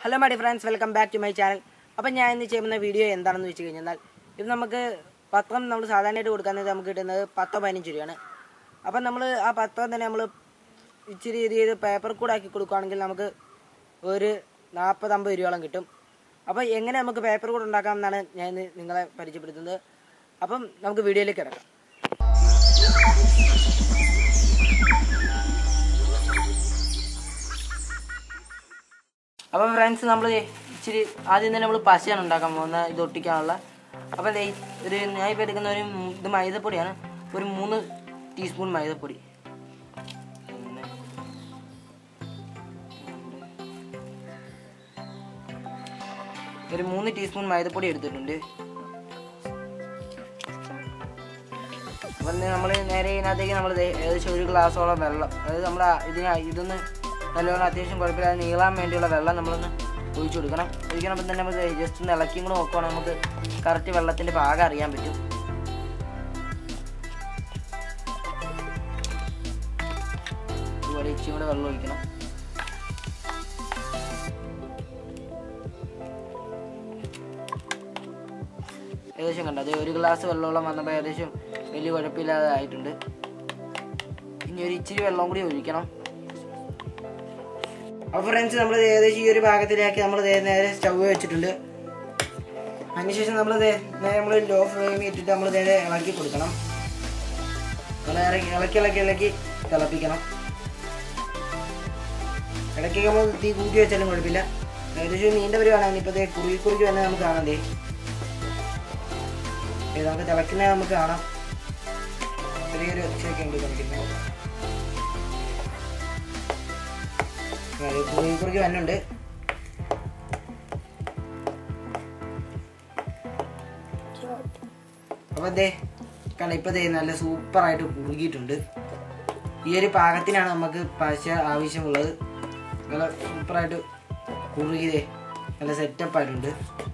Hello my friends welcome back to my channel അപ്പം ഞാൻ ഇന്ന് ചെയ്യുന്ന വീഡിയോ എന്താണെന്ന് വെച്ച് കഴിഞ്ഞാൽ ഇത് നമുക്ക് പത്രം നമ്മൾ സാധാരണയായിട്ട് കൊടുക്കുന്നത് നമുക്ക് കിട്ടുന്നത് പത്തോ പതിനഞ്ച് രൂപയാണ് അപ്പം നമ്മൾ ആ പത്രം തന്നെ നമ്മൾ ഇച്ചിരി ഇത് ചെയ്ത് പേപ്പർ കൂടെ ആക്കി കൊടുക്കുകയാണെങ്കിൽ നമുക്ക് ഒരു നാൽപ്പത് അമ്പത് രൂപയോളം കിട്ടും അപ്പോൾ എങ്ങനെ നമുക്ക് പേപ്പർ കൂടെ ഉണ്ടാക്കാം എന്നാണ് ഞാൻ ഇന്ന് നിങ്ങളെ പരിചയപ്പെടുത്തുന്നത് അപ്പം നമുക്ക് വീഡിയോയിലേക്ക് കിടക്കാം അപ്പോൾ ഫ്രണ്ട്സ് നമ്മൾ ഇച്ചിരി ആദ്യം തന്നെ നമ്മൾ പശയാണ് ഉണ്ടാക്കാൻ പോകുന്നത് ഇത് ഒട്ടിക്കാനുള്ള അപ്പോൾ ദേ ഒരു ഞാൻ ഇപ്പോൾ എടുക്കുന്ന ഒരു മൂ- ഇത് മൈദപ്പൊടിയാണ് ഒരു മൂന്ന് ടീസ്പൂൺ മൈദപ്പൊടി ഒന്ന്, രണ്ട്. ഒരു മൂന്ന് ടീസ്പൂൺ മൈദപ്പൊടി എടുത്തിട്ടുണ്ട് അപ്പം നമ്മൾ നേരെ ഇതിനകത്തേക്ക് നമ്മൾ ഏകദേശം ഒരു ഗ്ലാസ്സോളം വെള്ളം അതായത് നമ്മൾ ഇതിന് ഇതൊന്ന് നല്ലോണം അത്യാവശ്യം കുഴപ്പമില്ലാതെ നീളാൻ വേണ്ടിയുള്ള വെള്ളം നമ്മളൊന്ന് ഒഴിച്ചു കൊടുക്കണം ഒഴിക്കണപ്പോൾ തന്നെ നമുക്ക് ജസ്റ്റ് ഒന്ന് ഇളക്കിയും കൂടെ നോക്കുവാണെങ്കിൽ നമുക്ക് കറക്റ്റ് വെള്ളത്തിൻ്റെ പാകം അറിയാൻ പറ്റും ഇതുപോലെ ഇച്ചിരി കൂടെ വെള്ളം ഒഴിക്കണം ഏകദേശം കണ്ടോ അത് ഒരു ഗ്ലാസ് വെള്ളമോളം വന്നപ്പോൾ ഏകദേശം വലിയ കുഴപ്പമില്ലാതെ ആയിട്ടുണ്ട് ഇനി ഒരു ഇച്ചിരി വെള്ളം കൂടി ഒഴിക്കണം അപ്പോൾ ഫ്രണ്ട്സ് നമ്മൾ ഏകദേശം ഈ ഒരു ഭാഗത്തിലാക്കി നമ്മൾ നേരെ സ്റ്റവ് വെച്ചിട്ടുണ്ട് അതിനുശേഷം നമ്മൾ നേരെ നമ്മൾ ലോ ഫ്ലെയിമിൽ ഇട്ടിട്ട് നമ്മൾ നേരെ ഇളക്കി കൊടുക്കണം നമ്മൾ ഇറക്കി ഇളക്കി ഇളക്കി ഇളക്കി തിളപ്പിക്കണം ഇടയ്ക്ക് നമ്മൾ തീ കൂട്ടി വെച്ചാലും കുഴപ്പമില്ല ഏകദേശം നീണ്ട വരുവാണെങ്കിൽ ഇപ്പോൾ കുറുകി കുറുകി തന്നെ നമുക്ക് കാണാം ദേ ഇത് നമുക്ക് തിളക്കുന്നത് നമുക്ക് കാണാം ചെറിയൊരു ഒച്ചയൊക്കെ ഉണ്ട് തിളക്കുന്നത് കുറുകി കുറുകി വന്നുണ്ട് അപ്പൊ ദേ കാരണം ഇപ്പൊ ദേ നല്ല സൂപ്പറായിട്ട് കുറുകിയിട്ടുണ്ട് ഈ ഒരു പാകത്തിനാണ് നമുക്ക് പശ ആവശ്യമുള്ളത് നല്ല സൂപ്പറായിട്ട് കുറുകിയതേ നല്ല സെറ്റപ്പ് ആയിട്ടുണ്ട്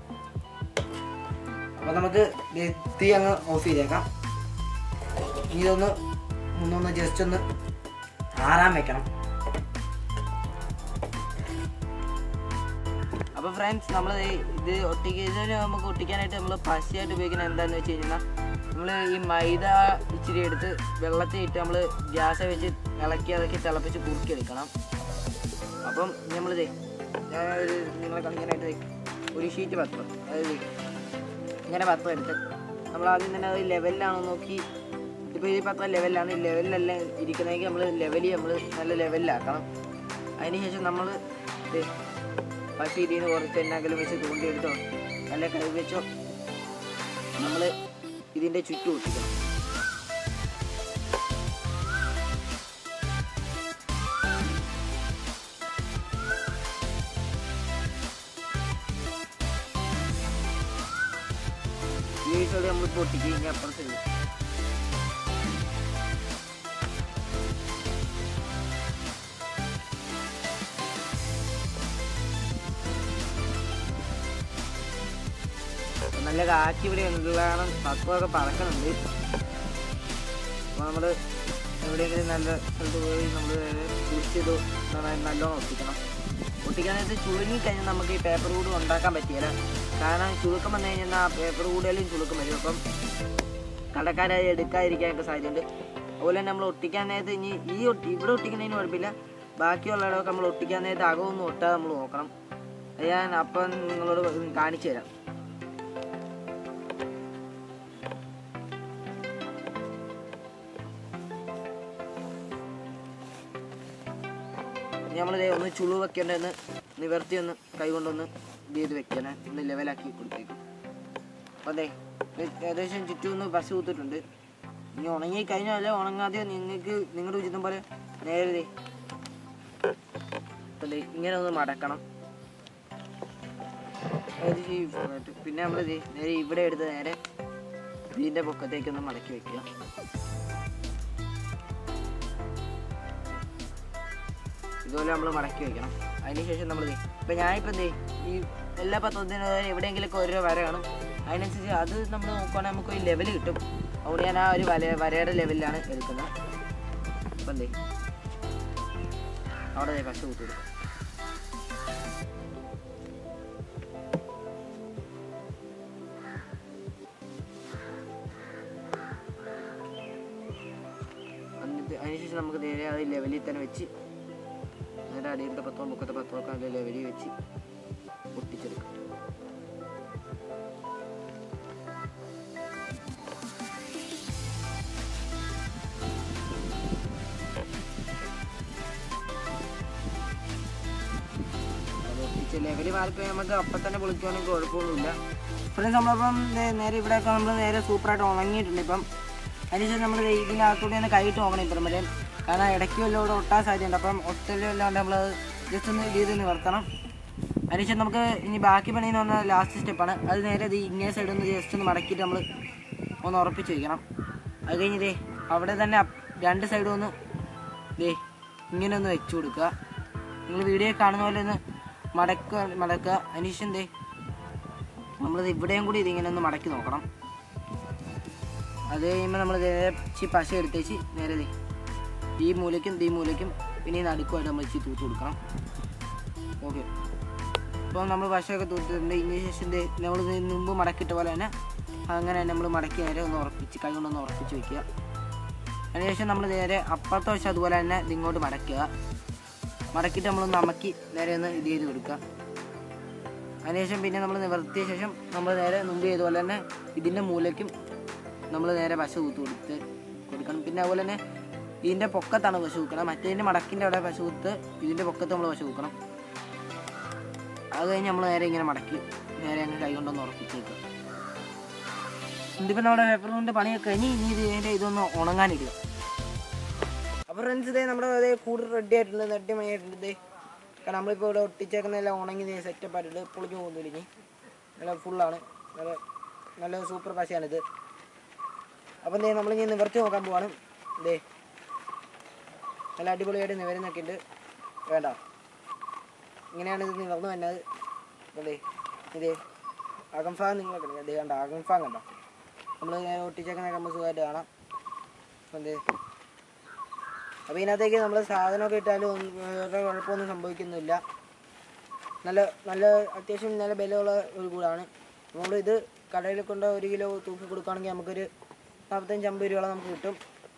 അപ്പൊ നമുക്ക് ദേ തീ അങ്ങ് ഓഫ് ചെയ്തേക്കാം ഇനി ഇതൊന്ന് ഒന്നൊന്ന് ജസ്റ്റ് ഒന്ന് ആറാൻ വെക്കണം അപ്പോൾ ഫ്രണ്ട്സ് നമ്മൾ ഇത് ഒട്ടിക്കുന്നതിന് നമുക്ക് ഒട്ടിക്കാനായിട്ട് നമ്മൾ പശയായിട്ട് ഉപയോഗിക്കുന്നത് എന്താണെന്ന് വെച്ച് കഴിഞ്ഞാൽ നമ്മൾ ഈ മൈദ ഇച്ചിരി എടുത്ത് വെള്ളത്തിൽ ഇട്ട് നമ്മൾ ഗ്യാസ് വെച്ച് ഇളക്കി ഇളക്കി തിളപ്പിച്ച് കുറുക്കി എടുക്കണം അപ്പം നമ്മളിതേ ഞാൻ ഒരു നിങ്ങളെ കാണിക്കാനായിട്ട് ദേ ഒരു ഷീറ്റ് പത്രം അതായത് ദേ ഇങ്ങനെ പത്രം എടുത്ത് നമ്മൾ ആദ്യം തന്നെ അത് ലെവലിലാണോ നോക്കി ഇപ്പോൾ ഈ പത്രം ലെവലിലാണ് ഈ ലെവലിലല്ല ഇരിക്കുന്നതെങ്കിൽ നമ്മൾ ലെവലിൽ നമ്മൾ നല്ല ലെവലിലാക്കണം അതിനുശേഷം നമ്മൾ പശു ഇതിൽ നിന്ന് കുറച്ച് എന്നെങ്കിലും വെച്ച് തൂണ്ടിയെടുത്തോ അല്ലെ കൈ വെച്ചോ നമ്മൾ ഇതിൻ്റെ ചുറ്റും ഒട്ടിക്കണം ഈ സൈഡ് നമ്മൾ പൊട്ടിക്കുക ഇനി അപ്പുറത്ത് ഇടും. നല്ല കാറ്റ് ഇവിടെ ഉണ്ട് കാരണം പക്വമൊക്കെ പറക്കണുണ്ട് അപ്പോൾ നമ്മൾ എവിടെയെങ്കിലും നല്ല സ്ഥലത്ത് പോയി നമ്മൾ കുടിച്ചത് നല്ലോണം ഒട്ടിക്കണം ഒട്ടിക്കാനായിട്ട് ചുളുങ്ങി കഴിഞ്ഞാൽ നമുക്ക് ഈ പേപ്പർ കൂട് ഉണ്ടാക്കാൻ പറ്റിയില്ല കാരണം ചുളുക്കം വന്നു കഴിഞ്ഞാൽ ആ പേപ്പർ കൂടിയാലും ചുളുക്കം വരും അപ്പം കടക്കാരായി എടുക്കാതിരിക്കാനൊക്കെ സാധ്യതയുണ്ട് അതുപോലെ തന്നെ നമ്മൾ ഒട്ടിക്കാൻ നേരത്ത് ഇനി ഈ ഒട്ടി ഇവിടെ ഒട്ടിക്കുന്നതിന് കുഴപ്പമില്ല ബാക്കിയുള്ളവരൊക്കെ നമ്മൾ ഒട്ടിക്കാൻ നേരത്ത് അകമൊന്നും ഒട്ടാതെ നമ്മൾ നോക്കണം അത് ഞാൻ അപ്പം നിങ്ങളോട് കാണിച്ചു തരാം നമ്മൾ ഒന്ന് ചുളു വെക്കേണ്ടതെന്ന് നിവർത്തി ഒന്ന് കൈ കൊണ്ടൊന്ന് ഇത് ചെയ്ത് വെക്കണേ ഒന്ന് ലെവലാക്കി കൊടുത്തേക്കും അപ്പം അതെ ഏകദേശം ചുറ്റും ഒന്ന് പശ കൂത്തിട്ടുണ്ട് ഇനി ഉണങ്ങി കഴിഞ്ഞാൽ ഉണങ്ങാതെ നിങ്ങൾക്ക് നിങ്ങളുടെ ഉചിതം പോലെ നേരെ ദേ അപ്പം ദേ ഇങ്ങനെ ഒന്ന് മടക്കണം ഏകദേശം ഈ ഭാഗത്ത്. പിന്നെ നമ്മൾ നേരെ ഇവിടെ എടുത്ത് നേരെ ഇതിൻ്റെ പൊക്കത്തേക്ക് ഒന്ന് മടക്കി വെക്കുക ഇതുപോലെ നമ്മൾ മടക്കി വെക്കണം അതിനുശേഷം നമ്മൾ ഇപ്പം ഞാനിപ്പോൾ എന്തേ ഈ എല്ലാ പത്രത്തിനും എവിടെയെങ്കിലുമൊക്കെ ഓരോ വര കാണും അതിനനുസരിച്ച് അത് നമ്മൾ നോക്കുവാണെങ്കിൽ നമുക്ക് ഒരു ലെവൽ കിട്ടും അതുകൊണ്ട് ഞാൻ ആ ഒരു വല വരയുടെ ലെവലിലാണ് എടുക്കുന്നത് അപ്പം എന്തേ അവിടെ ദേ പശ കൂട്ടി കൊടുക്കും അതിനുശേഷം നമുക്ക് നേരെ അത് ലെവലിൽ തന്നെ വെച്ച് നേരെ അടിയിലത്തെ പത്തോ മുക്കത്തെ പത്തോ ഒക്കെ അതിൽ ലെവലിൽ വെച്ച് ഒട്ടിച്ചെടുക്കും അത് ഒട്ടിച്ച് ലെവല് മാറിപ്പോയി നമുക്ക് അപ്പം തന്നെ പൊളിക്കുവാണെങ്കിൽ കുഴപ്പമൊന്നുമില്ല ഫ്രണ്ട്സ് നമ്മളപ്പം ദേ നേരെ ഇവിടെയൊക്കെ നമ്മൾ നേരെ സൂപ്പറായിട്ട് ഉണങ്ങിയിട്ടുണ്ട് ഇപ്പം അതിനുശേഷം നമ്മൾ ഇതിൻ്റെ അകത്തൂടെ തന്നെ കൈയിട്ട് നോക്കണം ഇപ്പം വരെ കാരണം ഇടയ്ക്ക് വല്ലതും ഇവിടെ ഒട്ടാൻ സാധ്യതയുണ്ട് അപ്പം ഒട്ടല്ലാണ്ട് നമ്മൾ ജസ്റ്റ് ഒന്ന് ഇത് നിവർത്തണം അതിനുശേഷം നമുക്ക് ഇനി ബാക്കി പണി എന്ന് പറഞ്ഞാൽ ലാസ്റ്റ് സ്റ്റെപ്പാണ് അത് നേരെ ഇത് ഇങ്ങേ സൈഡ് ഒന്ന് ജസ്റ്റ് ഒന്ന് മടക്കിയിട്ട് നമ്മൾ ഒന്ന് ഉറപ്പിച്ച് വയ്ക്കണം അത് കഴിഞ്ഞ് ദേ അവിടെ തന്നെ അപ്പ് രണ്ട് സൈഡും ഒന്ന് ദേ ഇങ്ങനെ ഒന്ന് വെച്ച് കൊടുക്കുക നിങ്ങൾ വീഡിയോ കാണുന്ന പോലെ ഒന്ന് മടക്കുക മടക്കുക അതിനുശേഷം ദേ നമ്മളിത് ഇവിടെയും കൂടി ഇതിങ്ങനെ ഒന്ന് മടക്കി നോക്കണം അത് കഴിയുമ്പോൾ നമ്മൾ ഇച്ചി പശ എടുത്തേച്ച് നേരെ ദേ ഈ മൂലയ്ക്കും ഈ മൂലയ്ക്കും പിന്നെ ഈ നടുക്കുമായിട്ട് നമ്മൾ ഇച്ചി തൂത്ത് കൊടുക്കണം ഓക്കെ അപ്പോൾ നമ്മൾ പശയൊക്കെ തൂത്തിട്ടുണ്ട് ഇതിന് ശേഷം ദേ നമ്മൾ മുമ്പ് മടക്കിയിട്ട പോലെ തന്നെ അങ്ങനെ നമ്മൾ മടക്കി നേരെ ഒന്ന് ഉറപ്പിച്ച് കൈ കൊണ്ടൊന്ന് ഉറപ്പിച്ച് വെക്കുക അതിനുശേഷം നമ്മൾ നേരെ അപ്പുറത്തെ വശം അതുപോലെ തന്നെ ഇത് ഇങ്ങോട്ട് മടക്കുക മടക്കിയിട്ട് നമ്മളൊന്ന് അമക്കി നേരെ ഒന്ന് ഇത് ചെയ്ത് കൊടുക്കുക അതിനുശേഷം പിന്നെ നമ്മൾ നിവർത്തിയ ശേഷം നമ്മൾ നേരെ മുമ്പ് ചെയ്തപോലെ തന്നെ ഇതിൻ്റെ മൂലയ്ക്കും നമ്മൾ നേരെ പശ കൂത്ത് കൊടുത്ത് കൊടുക്കണം പിന്നെ അതുപോലെ തന്നെ ഇതിൻ്റെ പൊക്കത്താണ് പശു കൂക്കണം മറ്റേതിൻ്റെ മടക്കിൻ്റെ അവിടെ പശു കൂത്ത് ഇതിൻ്റെ പൊക്കത്ത് നമ്മൾ പശു കൂക്കണം അത് കഴിഞ്ഞ് നമ്മൾ നേരെ ഇങ്ങനെ മടക്കി നേരെ അങ്ങ് കൈ കൊണ്ടൊന്ന് ഉറപ്പിച്ച് വെക്കുക ഇതിപ്പോൾ നമ്മുടെ പേപ്പർ കൊണ്ട് പണിയൊക്കെ കഴിഞ്ഞ് ഇനി ഇത് ഇതിൻ്റെ ഇതൊന്ന് ഉണങ്ങാനിടുക അപ്പോൾ ഫ്രണ്ട്സ് ഇതേ നമ്മുടെ അതേ കൂടുതൽ റെഡി ആയിട്ടുണ്ട് നെട്ടി മണിയായിട്ടുണ്ട് ഇതേ കാരണം നമ്മളിപ്പോൾ ഇവിടെ ഒട്ടിച്ചേക്കുന്നതെല്ലാം ഉണങ്ങി സെറ്റപ്പ് ആയിട്ടുണ്ട് പൊളിഞ്ഞു പോകുന്നില്ല ഇനി നല്ല ഫുള്ളാണ് നല്ല നല്ല സൂപ്പർ പശയാണിത് അപ്പം ദേ നമ്മളിങ്ങനെ നിവർത്തി നോക്കാൻ പോവാണ് ദേ നല്ല അടിപൊളിയായിട്ട് നിവരുന്നൊക്കെ ഉണ്ട് വേണ്ട ഇങ്ങനെയാണ് ഇത് നിവർന്നു വരുന്നത് അതെ ഇതേ അകംഫാങ് നിങ്ങൾ കണ്ടോ അതേ കണ്ട അകംഫാങ് കണ്ടോ നമ്മൾ ഒട്ടിച്ചേക്കുന്നതൊക്കെ നമ്മൾ സുഖമായിട്ട് കാണാം അപ്പം എന്തേ അപ്പോൾ ഇതിനകത്തേക്ക് നമ്മൾ സാധനമൊക്കെ ഇട്ടാലും ഒന്നും വേറെ കുഴപ്പമൊന്നും സംഭവിക്കുന്നില്ല നല്ല നല്ല അത്യാവശ്യം നല്ല ബലമുള്ള ഒരു കൂടാണ് നമ്മൾ ഇത് കടയിൽ കൊണ്ട് ഒരു കിലോ തൂക്കി കൊടുക്കുകയാണെങ്കിൽ നമുക്കൊരു നാൽപ്പത്തഞ്ച് അമ്പത് രൂപയോളം നമുക്ക് കിട്ടും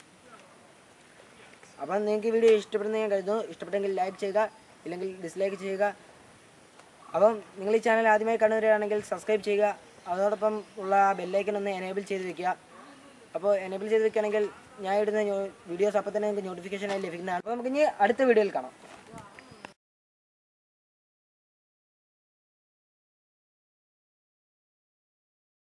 അപ്പം നിങ്ങൾക്ക് ഈ വീഡിയോ ഇഷ്ടപ്പെടുന്ന ഞാൻ കരുതുന്നു ഇഷ്ടപ്പെട്ടെങ്കിൽ ലൈക്ക് ചെയ്യുക ഇല്ലെങ്കിൽ ഡിസ്ലൈക്ക് ചെയ്യുക അപ്പം നിങ്ങൾ ഈ ചാനൽ ആദ്യമായി കണ്ടുവരികയാണെങ്കിൽ സബ്സ്ക്രൈബ് ചെയ്യുക അതോടൊപ്പം ഉള്ള ബെല്ലൈക്കൺ ഒന്ന് എനേബിൾ ചെയ്ത് വെക്കുക അപ്പോൾ എനേബിൾ ചെയ്ത് വെക്കുകയാണെങ്കിൽ ഞാൻ ഇടുന്ന വീഡിയോസ് അപ്പം തന്നെ നിങ്ങൾക്ക് നോട്ടിഫിക്കേഷനായി ലഭിക്കുന്നതാണ് അപ്പോൾ നമുക്ക് ഇനി അടുത്ത വീഡിയോയിൽ കാണാം